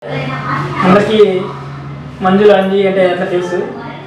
అందరికీ మంజుల అంజి అంటే ఎట్లా తెలుసు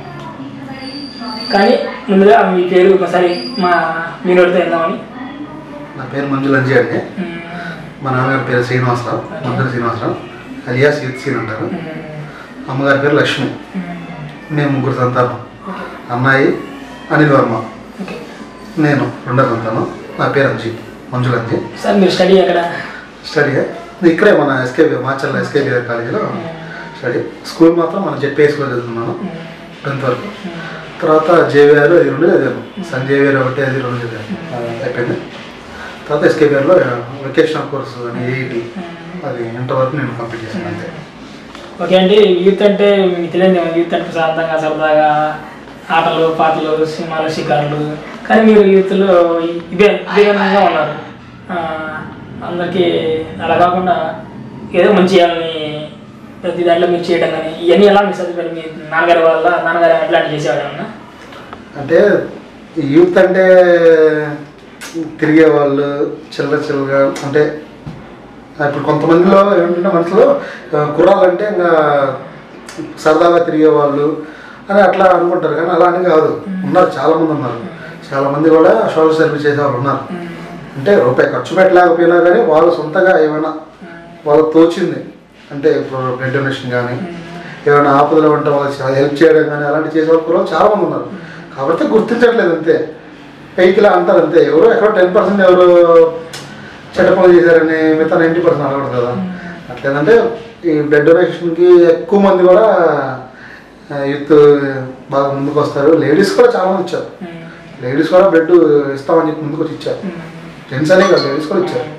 కానీ ముందుగా మీ పేరు ఒకసారి మా మీ నోటితో వెళ్దామని నా పేరు మంజు లంజి అండి మా నాన్నగారి పేరు శ్రీనివాసరావు మా పేరు శ్రీనివాసరావు అలియాస్ యూత్ సీన్ అంటారు అమ్మగారి పేరు లక్ష్మి మేము ముగ్గురు సంతానం అమ్మాయి అనిల్ వర్మ ఓకే నేను రెండో సంతానం నా పేరు అంజి మంజు లంజి సార్ మీరు స్టడీ ఎక్కడ స్టడీ ఇక్కడే మన ఎస్కేబి మాచర్ల ఎస్కేబి కాలేజీలో స్టడీ స్కూల్ మాత్రం మన జెడ్పీ స్కూల్ చదువుతున్నాను టెన్త్ వరకు తర్వాత జేవిఆర్ అది రెండు చదివాను సన్ జేవిఆర్ ఒకటి అది రెండు చదివాను అది అయిపోయింది తర్వాత ఎస్కేబిఆర్లో వెకేషనల్ కోర్సు అని ఏఈటి అది ఇంటర్ వరకు నేను కంప్లీట్ చేశాను అంతే ఓకే అండి యూత్ అంటే మీకు తెలియదు యూత్ అంటే ప్రశాంతంగా సరదాగా ఆటలు పాటలు సినిమాలు షికారులు కానీ మీరు యూత్లో ఇదే ఇదే విధంగా ఉన్నారు ఆ, అందరికీ అలా కాకుండా ఏదో మంచి చేయాలని ప్రతి దాంట్లో మీరు చేయడం కానీ ఇవన్నీ ఎలా మిస్ అవుతారు మీ నాన్నగారి వల్ల నాన్నగారు ఎట్లాంటి చేసేవాడు ఏమన్నా అంటే యూత్ అంటే తిరిగే వాళ్ళు చిల్లర చిల్లరగా అంటే ఇప్పుడు కొంతమందిలో ఏంటంటే మనసులో ఆ, కుర్రాళ్ళంటే ఇంకా సరదాగా తిరిగే వాళ్ళు అని అట్లా అనుకుంటారు కానీ అలా అని కాదు ఉన్నారు చాలా మంది ఉన్నారు చాలా మంది కూడా సోషల్ సర్వీస్ చేసే వాళ్ళు ఉన్నారు అంటే రూపాయి ఖర్చు పెట్టలేకపోయినా కానీ వాళ్ళు సొంతగా ఏమైనా వాళ్ళకి తోచింది అంటే ఇప్పుడు బ్లడ్ డొనేషన్ కానీ ఏమైనా ఆపదలు ఉంటే వాళ్ళకి హెల్ప్ చేయడం కానీ అలాంటి చేసే వాళ్ళు కూడా చాలా మంది ఉన్నారు కాబట్టి గుర్తించట్లేదు అంతే పైకిలా అంటారు అంతే ఎవరు ఎక్కడో టెన్ పర్సెంట్ ఎవరు చెడ్డ పనులు చేశారని మిగతా నైంటీ పర్సెంట్ అడగదు కదా అట్లేదంటే ఈ బ్లడ్ డొనేషన్కి ఎక్కువ మంది కూడా యూత్ బాగా ముందుకు వస్తారు లేడీస్ కూడా చాలా మంది ఇచ్చారు లేడీస్ కూడా బ్లడ్ ఇస్తామని చెప్పి ముందుకు వచ్చి ఇచ్చారు జెంట్స్ అనే కాదు లేడీస్ కూడా ఇచ్చారు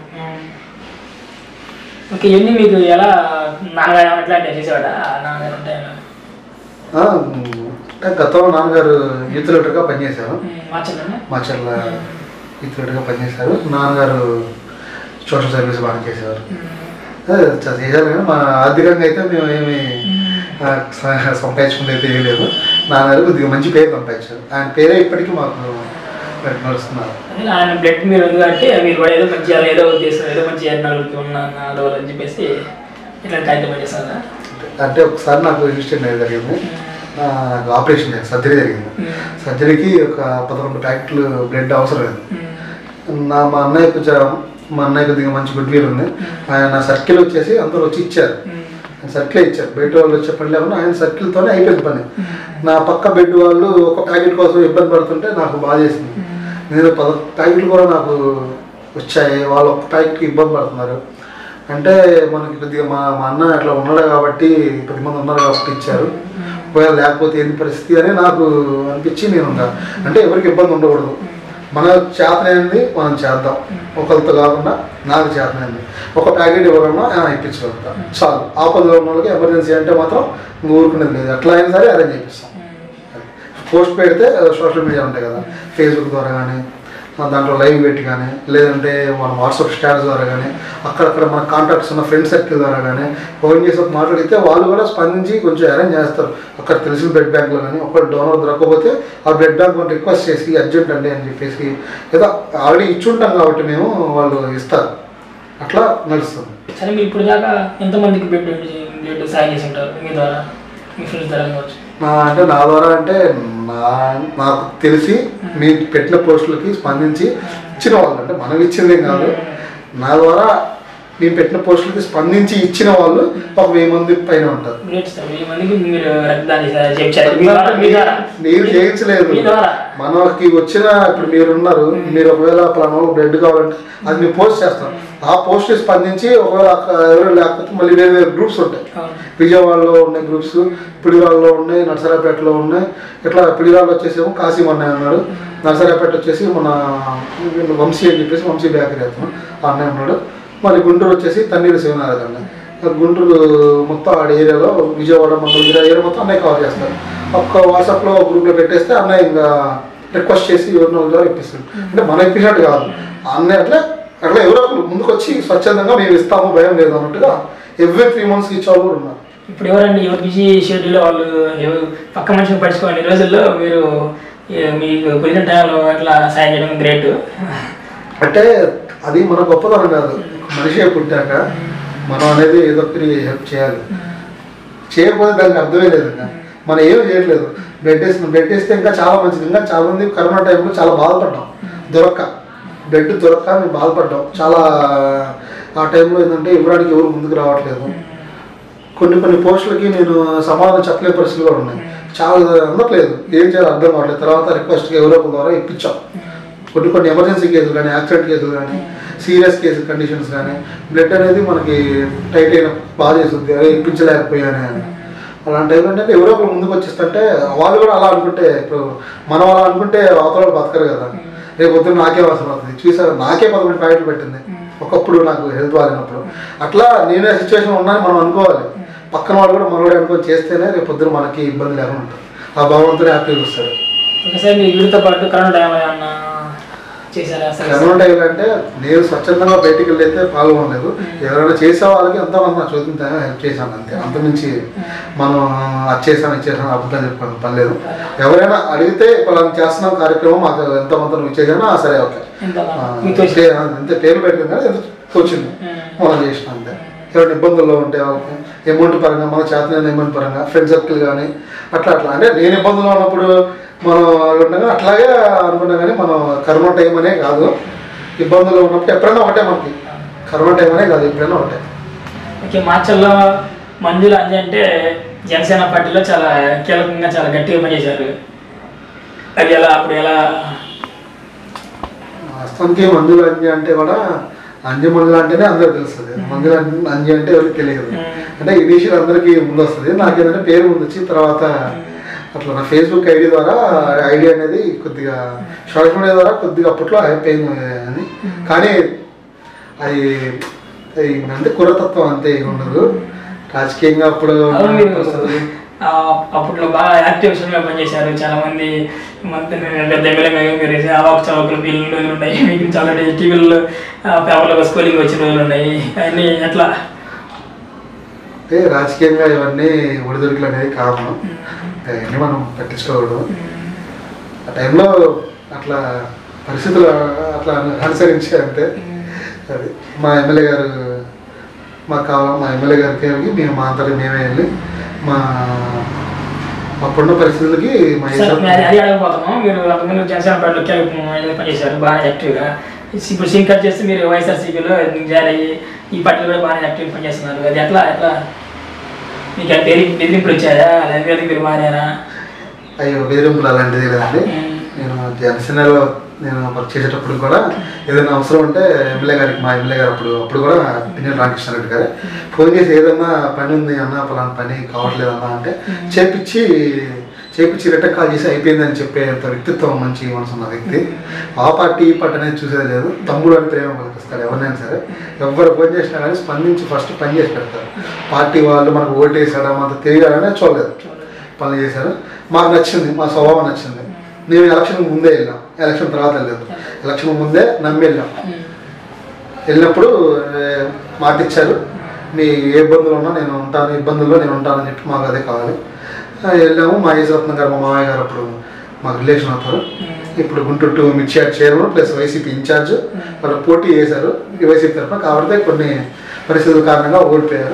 ఓకే ఇవన్నీ మీకు ఎలా నాన్నగారు ఏమైనా ఎట్లాంటివి చేసేవాడా నాన్నగారు అంటే ఆ, అంటే గతంలో నాన్నగారు యూత్ లీడర్గా పనిచేశారు మార్చండి మాచర్ల యూత్ లీడర్గా పనిచేశారు నాన్నగారు సోషల్ సర్వీస్ బాగా చేసేవారు అదే చ- చేశారు కానీ మా ఆర్థికంగా అయితే మేము ఏమి ఆ, స- సంపాదించుకుంది అయితే ఏం లేదు నాన్నగారు కొద్దిగా మంచి పేరు సంపాదించారు ఆయన పేరే ఇప్పటికీ మాకు మరి నడుస్తున్నారు అదే ఆయన బ్లడ్ మీరు ఉంది కాబట్టి మీరు కూడా ఏదో మంచి చేయాలి ఏదో ఉద్దేశం ఏదో మంచి చేయాలి నలుగురికి ఉన్న నాలో అని చెప్పేసి ఇట్లా కార్యక్రమం చేస్తారా అంటే ఒకసారి నాకు ఇన్సిడెంట్ అనేది జరిగింది ఆ, నాకు ఆపరేషన్ జరిగింది సర్జరీ జరిగింది సర్జరీకి ఒక పదకొండు ప్యాకెట్లు బ్లడ్ అవసరమైంది నా మా అన్నయ్య కొంచెం మా అన్నయ్య కొద్దిగా మంచి గుడ్ వీల్ ఉంది ఆయన సర్కిల్ వచ్చేసి అందరూ వచ్చి ఇచ్చారు సర్కిల్ ఇచ్చారు బయట వాళ్ళు వచ్చే పని లేకుండా ఆయన సర్కిల్తోనే అయిపోయింది పని నా పక్క బెడ్ వాళ్ళు ఒక ప్యాకెట్ కోసం ఇబ్బంది పడుతుంటే నాకు బాధ చేసింది నేను పద ప్యాకెట్లు కూడా నాకు వచ్చాయి వాళ్ళు ఒక ప్యాకెట్కి ఇబ్బంది పడుతున్నారు అంటే మనకి కొద్దిగా మా మా అన్న అట్లా ఉన్నాడు కాబట్టి పది మంది ఉన్నారు కాబట్టి ఇచ్చారు ఒకవేళ లేకపోతే ఏంది పరిస్థితి అని నాకు అనిపించి నేను ఇంకా అంటే ఎవరికి ఇబ్బంది ఉండకూడదు మన చేతనైంది మనం చేద్దాం ఒకరితో కాకుండా నాకు చేతనైంది ఒక ప్యాకెట్ ఇవ్వకుండా ఆ, ఇప్పించగలుగుతాం చాలు ఆపదలో ఉన్న వాళ్ళకి ఎమర్జెన్సీ అంటే మాత్రం ఇంక ఊరుకునేది లేదు ఎట్లా అయినా సరే అరేంజ్ చేపిస్తాం పోస్ట్ పెడితే సోషల్ మీడియా ఉంటాయి కదా ఫేస్బుక్ ద్వారా కానీ దాంట్లో లైవ్ పెట్టి కానీ లేదంటే మన వాట్సాప్ స్టాటస్ ద్వారా కానీ అక్కడక్కడ మన కాంటాక్ట్స్ ఉన్న ఫ్రెండ్ సర్కిల్ ద్వారా కానీ ఫోన్ చేసి ఒక మాట్లాడితే వాళ్ళు కూడా స్పందించి కొంచెం అరేంజ్ చేస్తారు అక్కడ తెలిసిన బ్లడ్ బ్యాంక్లో కానీ ఒక డోనర్ దొరకకపోతే ఆ బ్లడ్ బ్యాంక్ మనం రిక్వెస్ట్ చేసి అర్జెంట్ అండి అని చెప్పేసి ఏదో ఆల్రెడీ ఇచ్చుంటాం కాబట్టి మేము వాళ్ళు ఇస్తారు అట్లా నడుస్తుంది సరే మీరు ఇప్పుడు దాకా ఎంతమందికి బ్లడ్ బ్లడ్ సాయం చేసి ఉంటారు మీ ద్వారా మీ ఫ్రెండ్స్ ద్వారా కావచ్చు నా అంటే నా ద్వారా అంటే నా నాకు తెలిసి మీ పెట్టిన పోస్టులకి స్పందించి ఇచ్చిన వాళ్ళు అంటే మనం ఇచ్చిందే కాదు నా ద్వారా మేము పెట్టిన పోస్టులకి స్పందించి ఇచ్చిన వాళ్ళు ఒక వెయ్యి మంది పైన ఉంటారు గ్రేట్ సార్ వెయ్యి మందికి మీరు రక్తదానం చేశారు చేయించారు మీ ద్వారా మీ ద్వారా నేను చేయించలేదు మీ ద్వారా మనకి వచ్చిన ఇప్పుడు మీరున్నారు మీరు ఒకవేళ పలానా బ్లడ్ కావాలంటే అది మేము పోస్ట్ చేస్తాం ఆ పోస్ట్ స్పందించి ఒకవేళ అక్కడ ఎవరు లేకపోతే మళ్ళీ వేరే వేరే గ్రూప్స్ ఉంటాయి అవును. విజయవాడలో ఉన్నాయి గ్రూప్స్ పిడిరాల్లో ఉన్నాయి నర్సరాపేటలో ఉన్నాయి ఇట్లా పిడిరాల్లో వచ్చేసేమో కాశీం అన్నయ్య ఉన్నాడు నర్సరాపేట వచ్చేసి మన వీళ్ళు వంశీ అని చెప్పేసి వంశీ బేకరీ అతను ఆ అన్నయ్య ఉన్నాడు మరి గుంటూరు వచ్చేసి తన్నీరు శివనారాయణ అన్నయ్య గుంటూరు మొత్తం ఆడ ఏరియాలో విజయవాడ మంగళగిరి ఏరియా మొత్తం అన్నయ్య కవర్ చేస్తారు ఒక్క వాట్సాప్లో గ్రూప్లో పెట్టేస్తే అన్నయ్య ఇంకా రిక్వెస్ట్ చేసి ఎవరినో ద్వారా ఇప్పిస్తాడు అంటే మనం ఇప్పించినట్టు కాదు అన్నయ్య అట్లా అట్లా ఎవరో ఒకరు ముందుకు వచ్చి స్వచ్ఛందంగా మేము ఇస్తాము భయం లేదు అన్నట్టుగా ఎవ్రీ త్రీ మంత్స్కి ఇచ్చేవాళ్ళు కూడా ఉన్నారు ఇప్పుడు ఎవరండి ఎవరు బిజీ షెడ్యూల్ వాళ్ళు ఎవరు పక్క మనిషిని పడుచుకోండి ఈ రోజుల్లో మీరు ఏ, మీకు కుదిరిన టైంలో అట్లా సాయం చేయడం గ్రేట్ అంటే అది మన గొప్పతనం కాదు మనిషి పుట్టాక మనం అనేది ఏదో ఒకటి హెల్ప్ చేయాలి చేయకపోతే దానికి అర్థమే లేదు ఇంకా మనం ఏం చేయట్లేదు బెడ్ వేసిన బెడ్ వేస్తే ఇంకా చాలా మంచిది ఇంకా చాలా మంది కరోనా టైంలో చాలా బాధపడ్డాం దొరక్క బెడ్ దొరక్క మేము బాధపడ్డాం చాలా ఆ టైంలో ఏంటంటే ఇవ్వడానికి ఎవరు ముందుకు రావట్లేదు కొన్ని కొన్ని పోస్టులకి నేను సమాధానం చెప్పలేని పరిస్థితులు కూడా ఉన్నాయి చాలా అందట్లేదు ఏం చేయాలో అర్థం కావట్లేదు తర్వాత రిక్వెస్ట్కి ఎవరో ఒకరి ద్వారా ఇప్పించాం కొన్ని కొన్ని ఎమర్జెన్సీ కేసులు కానీ యాక్సిడెంట్ కేసులు కానీ సీరియస్ కేసు కండిషన్స్ కానీ బ్లడ్ అనేది మనకి టైట్ అయిన బాధ చేస్తుంది అదే ఇప్పించలేకపోయాను అని అలాంటి టైంలో ఏంటంటే ఎవరో ఒకరు ముందుకు వచ్చేస్తుంటే వాళ్ళు కూడా అలా అనుకుంటే ఇప్పుడు మనం అలా అనుకుంటే అవతల వాళ్ళు బతకరు కదా రేపు పొద్దున్న నాకే అవసరం అవుతుంది చూసారు నాకే పదకొండు ప్యాకెట్లు పెట్టింది ఒకప్పుడు నాకు హెల్త్ బాగాలేనప్పుడు అట్లా నేనే సిచ్యువేషన్ ఉన్నాను మనం అనుకోవాలి పక్కన వాళ్ళు కూడా మనోడే అనుకొని చేస్తేనే రేపు పొద్దున మనకి ఇబ్బంది లేకుండా ఉంటుంది ఆ భగవంతుడు హ్యాపీగా వస్తాడు ఒకసారి మీ వీడితో పాటు కరోనా టైం ఏమన్నా చేశారా అసలు కరోనా టైంలో అంటే నేను స్వచ్ఛందంగా బయటికి వెళ్ళి అయితే పాల్గొనలేదు ఎవరైనా చేసే వాళ్ళకి ఎంతో మంది నా చూసిన హెల్ప్ చేశాను అంతే అంతమించి మనం అది చేసాం ఇది చేసాం అబద్ధం చెప్పుకోవడం పని లేదు ఎవరైనా అడిగితే పలానా చేస్తున్నాం కార్యక్రమం మాకు ఎంత మంది నువ్వు చేసానా సరే ఓకే ఎంత ఆ, మీతో చే- అంతే పేరు పెట్టింది కానీ ఎంత వచ్చింది మనం చేసినాం అంతే ఎవరైనా ఇబ్బందుల్లో ఉంటే వాళ్ళకి అమౌంట్ పరంగా మన చేతనైన అమౌంట్ పరంగా ఫ్రెండ్ సర్కిల్ కానీ అట్లా అట్లా అంటే నేను ఇబ్బందుల్లో ఉన్నప్పుడు మనం ఉండగా అట్లాగే అనుకున్నా కానీ మనం కరోనా టైం అనే కాదు ఇబ్బందుల్లో ఉన్నప్పుడు ఎప్పుడైనా ఒకటే మనకి కరోనా టైం అనే కాదు ఎప్పుడైనా ఒకటే ఓకే మార్చల్లో మంజుల అంజి అంటే జనసేన పార్టీలో చాలా కీలకంగా చాలా గట్టిగా పనిచేశారు అది ఎలా అప్పుడు ఎలా వాస్తవానికి మంజుల అంజి అంటే కూడా అంజి మంజుల అంటేనే అందరికి తెలుస్తుంది మంజుల అంజి అంటే ఎవరికి తెలియదు అంటే ఇనీషియల్ అందరికీ ముందు వస్తుంది నాకేంటంటే పేరు ముందు వచ్చి తర్వాత అట్లా నా ఫేస్బుక్ ఐడి ద్వారా ఐడి అనేది కొద్దిగా సోషల్ మీడియా ద్వారా కొద్దిగా అప్పట్లో హైప్ అయింది అని కానీ అది అది అంటే కురతత్వం అంతే ఏం ఉండదు రాజకీయంగా అప్పుడు అవును మీరు వస్తుంది. ఆ, అప్పట్లో బాగా యాక్టివ్ గా పనిచేశారు చాలా మంది మంత్రి పెద్ద ఎమ్మెల్యే మీరు అవాక్ చౌకలు బిల్లులు ఇవి ఉన్నాయి మీకు చాలా టీవీల్లో పేపర్లో స్కూలింగ్ వచ్చిన రోజులు ఉన్నాయి అన్నీ ఎట్లా అంటే రాజకీయంగా ఇవన్నీ ఒడిదొడుకులు అనేది కామన్ అవన్నీ మనం పట్టించుకోకూడదు ఆ టైంలో అట్లా పరిస్థితులు అట్లా అనుసరించి అంతే అది మా ఎమ్మెల్యే గారు మాకు కావాలి మా ఎమ్మెల్యే గారికి వెళ్ళి మేము మా అంతటి మేమే వెళ్ళి మా అప్పుడున్న పరిస్థితులకి మా సరే, ఏజెంట్ మేము అది అది అడగబోతున్నాం మీరు అంతకుముందు జనసేన పార్టీలో కీలక పనిచేశారు బాగా యాక్టివ్గా ఇప్పుడు సింక్ కట్ చేస్తే మీరు వైఎస్ఆర్సీపీలో జాయిన్ అయ్యి ఈ పార్టీలో కూడా బాగా యాక్టివ్ పనిచేస్తున్నారు అది ఎట్లా ఎట్లా మీకు ఆ బెదిరి బెదిరింపులు వచ్చాయా లేదా మీరు మారారా అయ్యో బెదిరింపులు అలాంటిది లేదండి ఉమ్. నేను జనసేనలో నేను వర్క్ చేసేటప్పుడు కూడా ఏదైనా అవసరం ఉంటే ఎమ్మెల్యే గారికి మా ఎమ్మెల్యే గారు అప్పుడు అప్పుడు కూడా పిన్నెల రామకృష్ణారెడ్డి గారు ఫోన్ చేసి ఏదన్నా పని ఉంది అన్న పలానా పని కావట్లేదు అన్న అంటే చేపించి చేపించి రిటర్న్ కాల్ చేసి అయిపోయిందని చెప్పేంత వ్యక్తిత్వం మంచి మనసు ఉన్న వ్యక్తి ఆ పార్టీ ఈ పార్టీ అనేది చూసేది లేదు తమ్ముడు అని ప్రేమ పలికిస్తారు ఎవరినైనా సరే ఎవరు ఫోన్ చేసినా కానీ స్పందించి ఫస్ట్ పని చేసి పెడతారు పార్టీ వాళ్ళు మనకు ఓటు వేసాడా మనకు తెలియాలనే చూడలేదు పనులు చేశారు మాకు నచ్చింది మా స్వభావం నచ్చింది మేము ఎలక్షన్ ముందే వెళ్ళాం ఎలక్షన్ తర్వాత వెళ్ళలేదు ఎలక్షన్ ముందే నమ్మి వెళ్ళాం ఉమ్. వెళ్ళినప్పుడు ఏ, మాట ఇచ్చారు మీ ఏ ఇబ్బందులు ఉన్నా నేను ఉంటాను ఇబ్బందుల్లో నేను ఉంటానని చెప్పి మాకు అదే కావాలి ఆ, వెళ్ళాము మా ఈశ్వరత్న గారు మా మామయ్య గారు అప్పుడు మాకు రిలేషన్ అవుతారు ఇప్పుడు గుంటూరు టు మిర్చియార్ చైర్మన్ ప్లస్ వైసీపీ ఇన్ఛార్జ్ వాళ్ళు పోటీ చేశారు ఈ వైసీపీ తరఫున కాబట్టి కొన్ని పరిస్థితుల కారణంగా ఓడిపోయారు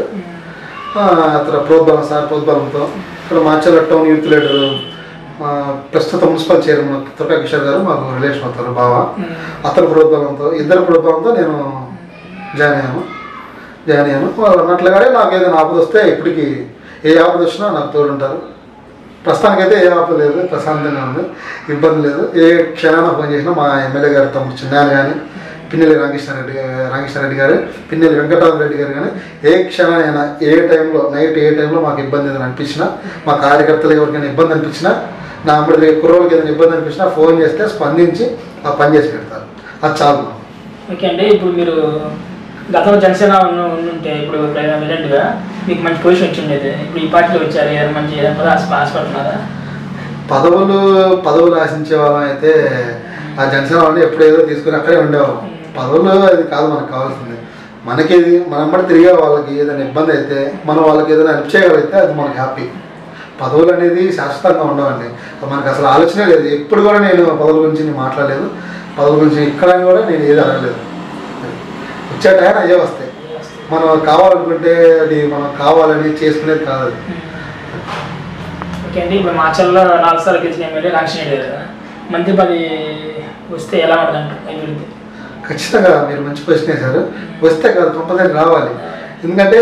ఆ, అతను ప్రోద్బలం సార్ ప్రోద్బలంతో ఇక్కడ మాచర్ల టౌన్ యూత్ లీడర్ ఆ, ప్రస్తుత మున్సిపల్ చైర్మన్ తుర్కా కిషోర్ గారు మాకు రిలేషన్ అవుతారు బావ అతని ప్రోద్బలంతో ఇద్దరు ప్రోద్బలంతో నేను జాయిన్ అయ్యాను జాయిన్ అయ్యాను వాళ్ళు అన్నట్లుగానే నాకు ఏదైనా ఆపద వస్తే ఇప్పటికీ ఏ ఆపద వచ్చినా నాకు తోడుంటారు ప్రస్తుతానికైతే ఏ ఆపద లేదు ప్రశాంతంగా ఉంది ఇబ్బంది లేదు ఏ క్షణాన ఫోన్ చేసినా మా ఎమ్మెల్యే గారు తమ్ముడు చిన్నాయన కానీ పిన్నెల్లి రామకృష్ణారెడ్డి గా- రామకృష్ణారెడ్డి గారు పిన్నెల్లి వెంకటరామరెడ్డి గారు కానీ ఏ క్షణమైనా ఏ టైంలో నైట్ ఏ టైంలో మాకు ఇబ్బంది ఏదైనా అనిపించినా మా కార్యకర్తలు ఎవరికైనా ఇబ్బంది అనిపించినా నా అమ్మడి కుర్రోళ్ళకి ఏదైనా ఇబ్బంది అనిపించినా ఫోన్ చేస్తే స్పందించి ఆ పని చేసి పెడతారు అది చాలు మాకు. ఓకే అండి ఇప్పుడు మీరు గతంలో జనసేన ఉన్న ఉంటే ఇప్పుడు ప్రెసిడెంట్గా మీకు మంచి పొజిషన్ వచ్చిండేది ఇప్పుడు ఈ పార్టీలో వచ్చారు ఏదైనా మంచి ఏదైనా పద ఆశ ఆశపడుతున్నారా పదవులు పదవులు ఆశించే వాళ్ళం అయితే ఆ జనసేన వాళ్ళు ఎప్పుడు ఏదో తీసుకుని అక్కడే ఉండేవాళ్ళం పదవులు అది కాదు మనకు కావాల్సింది మనకేది మనం కూడా తిరిగే వాళ్ళకి ఏదైనా ఇబ్బంది అయితే మనం వాళ్ళకి ఏదైనా హెల్ప్ చేయగలిగితే అది మనకి హ్యాపీ పదవులు అనేది శాశ్వతంగా ఉండవండి మనకు అసలు ఆలోచనే లేదు ఎప్పుడు కూడా నేను పదవుల గురించి నేను మాట్లాడలేదు పదవుల గురించి ఇక్కడ కూడా నేను ఏది అడగలేదు వచ్చే టైం అయ్యే వస్తాయి మనం కావాలనుకుంటే అది మనం కావాలని చేసుకునేది కాదు అది ఓకే అండి ఇప్పుడు మాచల్లో నాలుగు సార్లు గెలిచిన ఎమ్మెల్యే రామకృష్ణ రెడ్డి కదా మంత్రి పది వస్తే ఎలా ఉంటుంది అంటారు అభివృద్ధి ఖచ్చితంగా మీరు మంచి క్వశ్చన్ వేశారు వస్తే కాదు కంపల్సరీ రావాలి ఎందుకంటే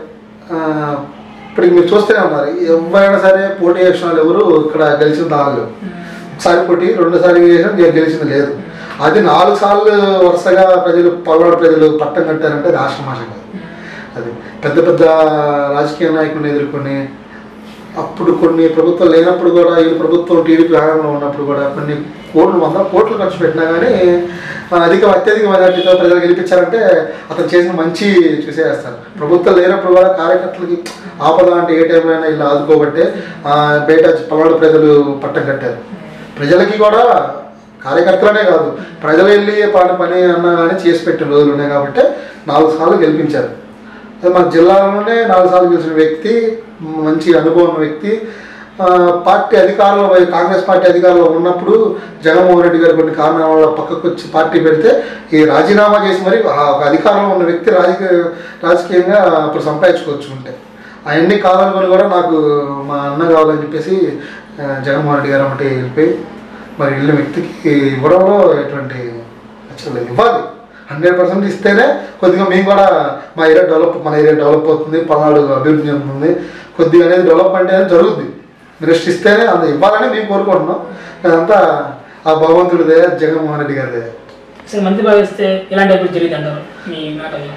ఆ, ఇప్పుడు మీరు చూస్తూనే ఉన్నారు ఎవరైనా సరే పోటీ చేసిన వాళ్ళు ఎవరు ఇక్కడ గెలిచిన వాళ్ళు ఒకసారి పోటీ రెండోసారి చేసిన నేను గెలిచింది లేదు అది నాలుగు సార్లు వరుసగా ప్రజలు పల్నాడు ప్రజలు పట్టం కట్టారంటే అది ఆశ్రమాషం కాదు అది పెద్ద పెద్ద రాజకీయ నాయకులను ఎదుర్కొని అప్పుడు కొన్ని ప్రభుత్వం లేనప్పుడు కూడా ఈ ప్రభుత్వం టీడీపీ హయాంలో ఉన్నప్పుడు కూడా కొన్ని కోట్లు వందల కోట్లు ఖర్చు పెట్టినా కానీ ఆ, అధిక అత్యధిక మెజార్టీతో ప్రజలు గెలిపించారంటే అతను చేసిన మంచి చూసేస్తారు ప్రభుత్వం లేనప్పుడు కూడా కార్యకర్తలకి ఆపద అంటే ఏ టైంలో అయినా ఇలా ఆదుకోబట్టే ఆ, బయట పల్నాడు ప్రజలు పట్టం కట్టారు ప్రజలకి కూడా కార్యకర్తలనే కాదు ప్రజలు వెళ్ళి పాట పని అన్నా కానీ చేసి పెట్టిన రోజులు ఉన్నాయి కాబట్టి నాలుగు సార్లు గెలిపించారు అదే మన జిల్లాలోనే నాలుగు సార్లు గెలిచిన వ్యక్తి మంచి అనుభవం ఉన్న వ్యక్తి ఆ, పార్టీ అధికారంలో కాంగ్రెస్ పార్టీ అధికారంలో ఉన్నప్పుడు జగన్మోహన్ రెడ్డి గారు కొన్ని కారణాల వల్ల పక్కకు వచ్చి పార్టీ పెడితే ఈ రాజీనామా చేసి మరి ఆ ఒక అధికారంలో ఉన్న వ్యక్తి రాజకీయ రాజకీయంగా అప్పుడు సంపాదించుకోవచ్చు ఉంటే అవన్నీ కావాలనుకొని కూడా నాకు మా అన్న కావాలని చెప్పేసి ఆ, జగన్మోహన్ రెడ్డి గారు ఒకటి వెళ్ళిపోయి మరి వెళ్ళిన వ్యక్తికి ఇవ్వడంలో ఎటువంటి అసలు ఇవ్వాలి హండ్రెడ్ పర్సెంట్ ఇస్తేనే కొద్దిగా మేము కూడా మా ఏరియా డెవలప్ మన ఏరియా డెవలప్ అవుతుంది పల్నాడు అభివృద్ధి చెందుతుంది కొద్దిగా అనేది డెవలప్మెంట్ అనేది జరుగుద్ది రెస్ట్ ఇస్తేనే అంత ఇవ్వాలని మేము కోరుకుంటున్నాం అదంతా ఆ భగవంతుడిదే జగన్మోహన్ రెడ్డి గారిదే అసలు మంత్రి పది వస్తే ఎలాంటి అభివృద్ధి జరిగింది అంటారు మీ మాటల్లో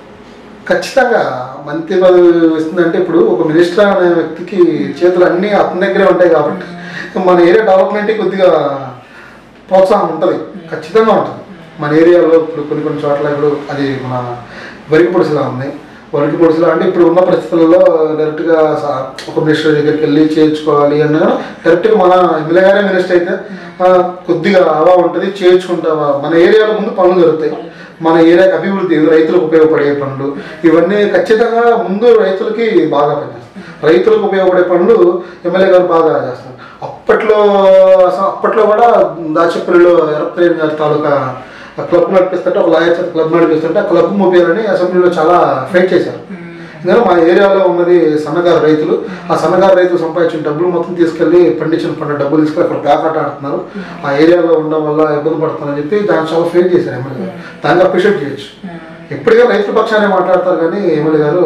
ఖచ్చితంగా మంత్రి పదవి వస్తుందంటే ఇప్పుడు ఒక మినిస్టర్ అనే వ్యక్తికి చేతులు అన్నీ అతని దగ్గరే ఉంటాయి కాబట్టి మన ఏరియా డెవలప్మెంట్ కొద్దిగా ప్రోత్సాహం ఉంటుంది ఖచ్చితంగా ఉంటుంది మన ఏరియాలో ఇప్పుడు కొన్ని కొన్ని చోట్ల ఇప్పుడు అది మన వరికి పొడిసిలా ఉంది వరికి పొడిసిలా అంటే ఇప్పుడు ఉన్న పరిస్థితులలో డైరెక్ట్గా సా- ఒక మినిస్టర్ దగ్గరికి వెళ్ళి చేర్చుకోవాలి అన్న డైరెక్ట్గా మన ఎమ్మెల్యే గారే మినిస్టర్ అయితే ఆ, కొద్దిగా హవా ఉంటుంది చేర్చుకుంటావా మన ఏరియాలో ముందు పనులు జరుగుతాయి మన ఏరియాకి అభివృద్ధి రైతులకు ఉపయోగపడే పనులు ఇవన్నీ ఖచ్చితంగా ముందు రైతులకి బాగా పనిచేస్తాయి రైతులకు ఉపయోగపడే పనులు ఎమ్మెల్యే గారు బాగా చేస్తారు అప్పట్లో అసలు అప్పట్లో కూడా దాచపల్లిలో ఎరప్రేమ్ గారి తాలూకా క్లబ్ నడిపిస్తుంటే ఒక లాయర్ చేత క్లబ్ నడిపిస్తుంటే ఆ క్లబ్ మొబైల్ని అసెంబ్లీలో చాలా ఫైట్ చేశారు ఎందుకంటే మా ఏరియాలో ఉన్నది సన్నగారు రైతులు ఆ సన్నగారు రైతులు సంపాదించిన డబ్బులు మొత్తం తీసుకెళ్లి పండించిన పంట డబ్బులు తీసుకెళ్ళి అక్కడ పేకాట ఆడుతున్నారు ఆ ఏరియాలో ఉండడం వల్ల ఇబ్బంది పడుతున్నారని చెప్పి దాన్ని చాలా ఫేస్ చేశారు ఎమ్మెల్యే గారు దాన్ని అప్రిషియేట్ చేయొచ్చు ఎప్పటికైనా రైతుల పక్షానే మాట్లాడతారు కానీ ఎమ్మెల్యే గారు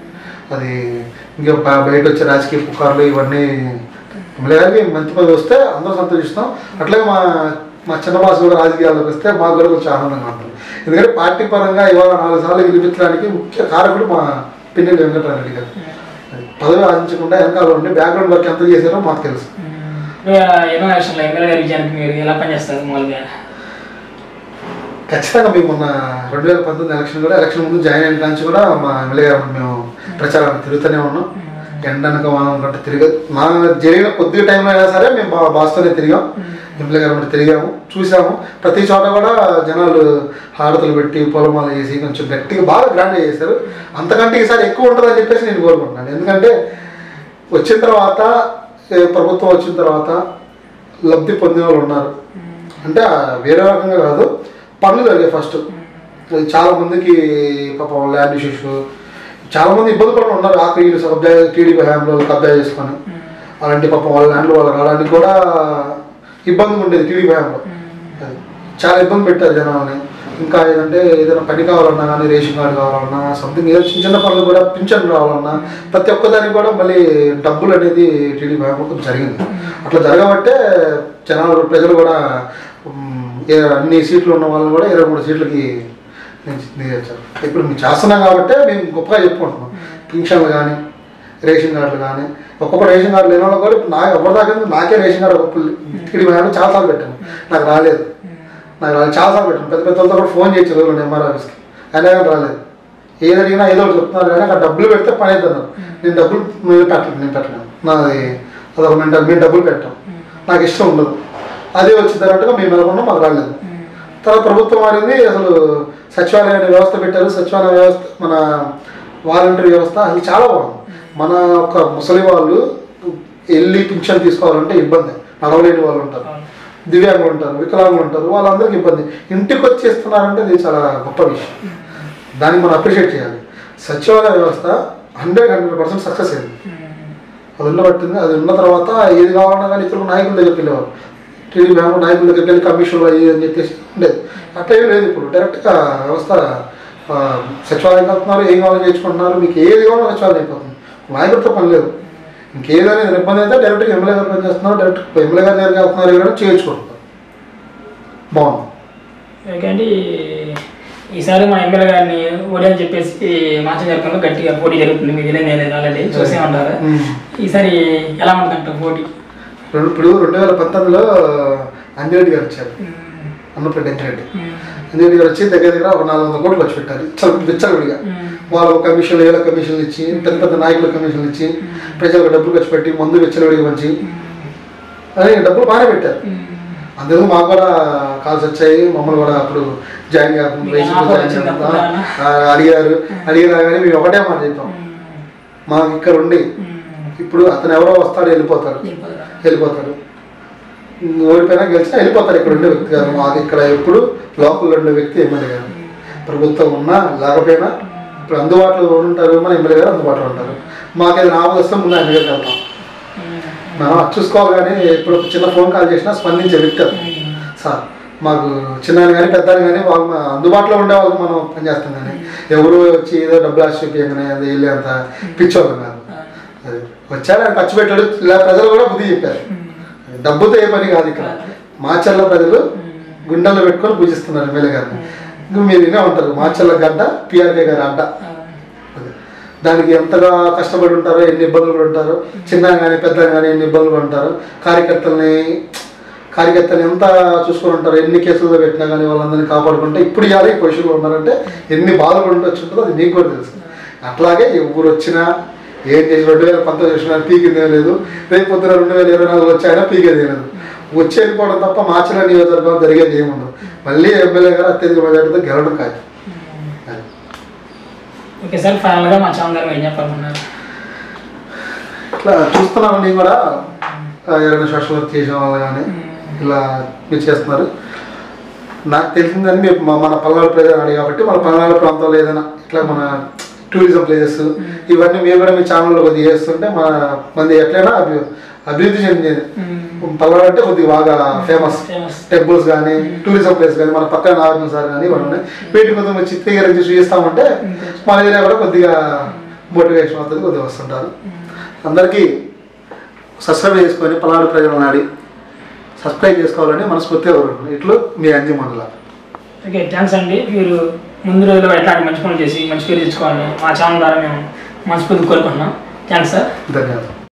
అది ఇంకా బ- బయట వచ్చే రాజకీయ పుకార్లు ఇవన్నీ ఎమ్మెల్యే గారికి మంచి పదవి వస్తే అందరూ సంతోషిస్తాం అట్లాగే మా మా చిన్న బాస్ కూడా రాజకీయాల్లోకి వస్తే మాకు కూడా కొంచెం ఆనందంగా ఉంటుంది ఎందుకంటే పార్టీ పరంగా ఇవాళ నాలుగు సార్లు గెలిపించడానికి ముఖ్య కారకుడు మా పిన్నెల్లి వెంకటరామరెడ్డి గారు అది పదవి ఆశించకుండా వెనకాల ఉండి బ్యాక్గ్రౌండ్ వర్క్ ఎంత చేశారో మాకు తెలుసు ఎన్నో ఎలక్షన్లో ఎమ్మెల్యే గారి విజయానికి మీరు ఎలా పనిచేస్తారు మామూలుగా ఖచ్చితంగా మేము మొన్న రెండు వేల పంతొమ్మిది ఎలక్షన్ కూడా ఎలక్షన్ ముందు జాయిన్ అయిన కాంచి కూడా మా ఎమ్మెల్యే గారు మేము ప్రచారానికి తిరుగుతూనే ఉన్నాం ఎండనక వానం గట్ట తిరిగి మా జరిగిన కొద్ది టైంలో అయినా సరే మేము బా బాస్తోనే తిరిగాం ఎమ్మెల్యే గారు వెంట తిరిగాము చూసాము ప్రతి చోట కూడా జనాలు హారతలు పెట్టి పొలమాల చేసి కొంచెం గట్టిగా బాగా గ్రాండ్గా చేశారు అంతకంటే ఈసారి ఎక్కువ ఉంటుందని చెప్పేసి నేను కోరుకుంటున్నాను ఎందుకంటే వచ్చిన తర్వాత ఏ, ప్రభుత్వం వచ్చిన తర్వాత లబ్ధి పొందిన వాళ్ళు ఉన్నారు అంటే ఆ వేరే రకంగా కాదు పనులు జరిగాయి ఫస్ట్ అది చాలా మందికి పాపం ల్యాండ్ ఇష్యూస్ చాలా మంది ఇబ్బంది పడుతూ ఉన్నారు ఆఖరి కబ్జా టీడీపీ హయాంలో కబ్జా చేసుకొని అలాంటి పాపం వాళ్ళ ల్యాండ్లు వాళ్ళు రావడానికి కూడా ఇబ్బంది ఉండేది టీడీపీ హయాంలో అది. చాలా ఇబ్బంది పెట్టారు జనాల్ని ఇంకా ఏదంటే ఏదైనా పని కావాలన్నా కానీ రేషన్ కార్డు కావాలన్నా సంథింగ్ ఏదో చిన్న చిన్న పనులు కూడా పింఛన్ రావాలన్నా ప్రతి ఒక్కదానికి కూడా మళ్ళీ డబ్బులు అనేది టీడీపీ హయాంలో కొంచెం జరిగింది అట్లా జరగబట్టే జనాలు ప్రజలు కూడా ఉమ్, ఏ- అన్ని సీట్లు ఉన్న వాళ్ళని కూడా ఇరవై మూడు సీట్లకి చేశారు ఇప్పుడు మేము చేస్తున్నాం కాబట్టి మేము గొప్పగా చెప్పుకుంటున్నాం పింఛన్లు కానీ రేషన్ కార్డులు కానీ ఒక్కొక్క రేషన్ కార్డు లేని వాళ్ళు కూడా ఇప్పుడు నాకు ఎవరి దాకా నాకే రేషన్ కార్డు ఒక టీడీపీ హయాంలో చాలాసార్లు పెట్టాను నాకు రాలేదు నాకు రాలేదు చాలాసార్లు పెట్టాను పెద్ద పెద్ద వాళ్ళతో కూడా ఫోన్ చేయించారు రోజులు ఎంఆర్ ఆఫీస్కి అయినా కానీ రాలేదు ఏది అడిగినా ఏదో ఒకటి చెప్తున్నారు కానీ అక్కడ డబ్బులు పెడితే పని అవుతున్నారు నేను డబ్బులు మీరు పెట్టలేదు నేను పెట్టలేను నాది అదొక మెంటల్ మేము డబ్బులు పెట్టాం నాకు ఇష్టం ఉండదు అదే వచ్చిందన్నట్టుగా మేము అనుకున్నాం మాకు రాలేదు తర్వాత ప్రభుత్వం మారింది అసలు సచివాలయ అనే వ్యవస్థ పెట్టారు సచివాలయ వ్యవస్థ మన వాలంటీర్ వ్యవస్థ అది చాలా బాగుంది మన ఒక ముసలి వాళ్ళు వెళ్ళి పింఛన్ తీసుకోవాలంటే ఇబ్బంది నడవలేని వాళ్ళు ఉంటారు దివ్యాంగులు ఉంటారు వికలాంగులు ఉంటారు వాళ్ళందరికీ ఇబ్బంది ఇంటికి వచ్చి ఇస్తున్నారంటే ఇది చాలా గొప్ప విషయం దాన్ని మనం అప్రిషియేట్ చేయాలి సచివాలయ వ్యవస్థ హండ్రెడ్ హండ్రెడ్ పర్సెంట్ సక్సెస్ అయింది అది ఉండబట్టింది అది ఉన్న తర్వాత ఏది కావాలన్నా కానీ ఇతరులు నాయకుల దగ్గరికి వెళ్ళేవారు టీడీ బ్యాంకు నాయకుల దగ్గరికి వెళ్ళి కమిషన్లు అయ్యి అని చెప్పేసి ఉండేది అట్లా ఏం లేదు ఇప్పుడు డైరెక్ట్గా వ్యవస్థ ఆ, సచివాలయం వెళ్తున్నారు ఏం కావాలో చేయించుకుంటున్నారు మీకు ఏది కావాలో సచివాలయం అయిపోతుంది నాయకుడితో పని లేదు ఇంకేదైనా ఏదైనా ఇబ్బంది అయితే డైరెక్ట్గా ఎమ్మెల్యే గారు పని చేస్తున్నారు డైరెక్ట్ ఎమ్మెల్యే గారి దగ్గరికి వెళ్తున్నారు కానీ చేయించుకుంటున్నారు బాగుంది ఓకే అండి ఈసారి మా ఎమ్మెల్యే గారిని ఓడి అని చెప్పేసి మాచం జరగడంలో గట్టిగా పోటీ జరుగుతుంది మీకు తెలియదు నేను ఆల్రెడీ చూసే ఉంటారు ఉమ్. ఈసారి ఎలా ఉంటుందంట పోటీ రెండు ఇప్పుడు రెండు వేల పంతొమ్మిదిలో అంజిరెడ్డి గారు వచ్చారు అన్నపరెడ్డి అంజిరెడ్డి అంజిరెడ్డి గారు వచ్చి దగ్గర దగ్గర ఒక నాలుగు వందల కోట్లు ఖర్చు పెట్టారు చల్ విచ్చలవిడిగా వాళ్ళు కమిషన్లు ఏళ్ళ కమిషన్లు ఇచ్చి పెద్ద పెద్ద నాయకుల కమిషన్లు ఇచ్చి ప్రజలకు డబ్బులు ఖర్చు పెట్టి మందు విచ్చలవిడిగా పంచి అదే డబ్బులు బాగానే పెట్టారు అందుకు మాకు కూడా కాల్స్ వచ్చాయి మమ్మల్ని కూడా అప్పుడు జాయిన్ కాకుండా మీ రైతులు ఆఫర్ జాయిన్ వచ్చింది కాకుండా, అప్పుడు ఆ, అడిగారు అడిగారు కానీ మేము ఒకటే మాట చెప్పాం మాకు ఇక్కడ ఉండి ఇప్పుడు అతను ఎవరో వస్తాడు వెళ్ళిపోతాడు వెళ్ళిపోతాడు ఓడిపోయినా గెలిచినా వెళ్ళిపోతారు ఇక్కడ ఉండే వ్యక్తి గారు మాకు ఇక్కడ ఎప్పుడు లోకల్ ఉండే వ్యక్తి ఎమ్మెల్యే గారు ప్రభుత్వం ఉన్నా లేకపోయినా ఇప్పుడు అందుబాటులో ఉంటారు మన ఎమ్మెల్యే గారు అందుబాటులో ఉంటారు మాకు ఏదైనా ఆపద వస్తే ముందు ఆయన దగ్గరికి వెళ్తాం మనం అది చూసుకోవాలి కానీ ఇప్పుడు ఒక చిన్న ఫోన్ కాల్ చేసినా స్పందించే వ్యక్తి అతను. సార్ మాకు చిన్న కానీ పెద్ద కానీ వాళ్ళు మా అందుబాటులో ఉండే వాళ్ళకి మనం పనిచేస్తాం కానీ ఎవరు వచ్చి ఏదో డబ్బులు ఆశ చూపించగానే అది వెళ్ళి అంత పిచ్చోళ్ళం కాదు అది వచ్చారు ఆయన ఖర్చు పెట్టాడు ఇలా ప్రజలు కూడా బుద్ధి చెప్పారు డబ్బుతో ఏ పని కాదు ఇక్కడ మాచర్ల ప్రజలు గుండెల్లో పెట్టుకొని పూజిస్తున్నారు ఎమ్మెల్యే గారిని ఇంకా మీరు వినే ఉంటారు మాచర్ల గడ్డ పిఆర్కే గారి అడ్డ అది. దానికి ఎంతగా కష్టపడి ఉంటారో ఎన్ని ఇబ్బందులు పడి ఉంటారో చిన్న కానీ పెద్ద కానీ ఎన్ని ఇబ్బందులు పడి ఉంటారో కార్యకర్తల్ని కార్యకర్తలు ఎంత చూసుకొని ఉంటారు ఎన్ని కేసులు పెట్టినా కానీ వాళ్ళందరినీ కాపాడుకుంటే ఇప్పుడు ఇవాళ ఈ పొజిషన్లో ఉన్నారంటే ఎన్ని బాధలు ఉండి వచ్చి ఉంటుందో అది మీకు కూడా తెలుసు అట్లాగే ఎవరు వచ్చినా ఏం చేసి రెండు వేల పంతొమ్మిది వచ్చినా పీకిందే లేదు రేపు పొద్దున రెండు వేల ఇరవై నాలుగు వచ్చాయినా పీకేది లేదు వచ్చి వెళ్ళిపోవడం తప్ప మార్చిన నియోజకవర్గం జరిగేది ఏముండదు మళ్ళీ ఎమ్మెల్యే గారు అత్యధిక మెజార్టీతో గెలవడం కాదు అది. ఓకే సార్ ఫైనల్గా మా ఛానల్ గారు ఏం చెప్పాలన్నారు ఇట్లా చూస్తున్నాం నేను కూడా ఆ, ఎవరైనా సోషల్ వర్క్ చేసిన వాళ్ళు కానీ ఇలా మీరు చేస్తున్నారు నాకు తెలిసిందని మీరు మ- మన పల్నాడు ప్రజలు అడిగి కాబట్టి మన పల్నాడు ప్రాంతంలో ఏదైనా ఇట్లా మన టూరిజం ప్లేసెస్ ఇవన్నీ మీరు కూడా మీ ఛానల్లో కొద్దిగా చేస్తుంటే మన మంది ఎట్లయినా అభి అభివృద్ధి చెందింది పల్నాడు అంటే కొద్దిగా బాగా ఫేమస్ ఫేమస్ టెంపుల్స్ కానీ టూరిజం ప్లేస్ కానీ మన పక్కన నాగార్జున సార్ కానీ ఇవన్నీ ఉన్నాయి వీటి కొంచెం మీరు చిత్రీకరించి చూపిస్తామంటే మన ఏరియా కూడా కొద్దిగా మోటివేషన్ అవుతుంది కొద్దిగా వస్తుంటారు అందరికీ సబ్స్క్రైబ్ చేసుకొని పల్నాడు ప్రజలు నాడి సబ్స్క్రైబ్ చేసుకోవాలని మనస్ఫూర్తిగా కోరుకుంటున్నాను ఇట్లు మీ అంజి మండల ఓకే థ్యాంక్స్ అండి మీరు ముందు రోజుల్లో ఎట్లాంటి మంచి పనులు చేసి మంచి పేరు తెచ్చుకోవాలని మా ఛానల్ ద్వారా మేము మనస్ఫూర్తి కోరుకుంటున్నాం థ్యాంక్స్ సార్ ధన్యవాదాలు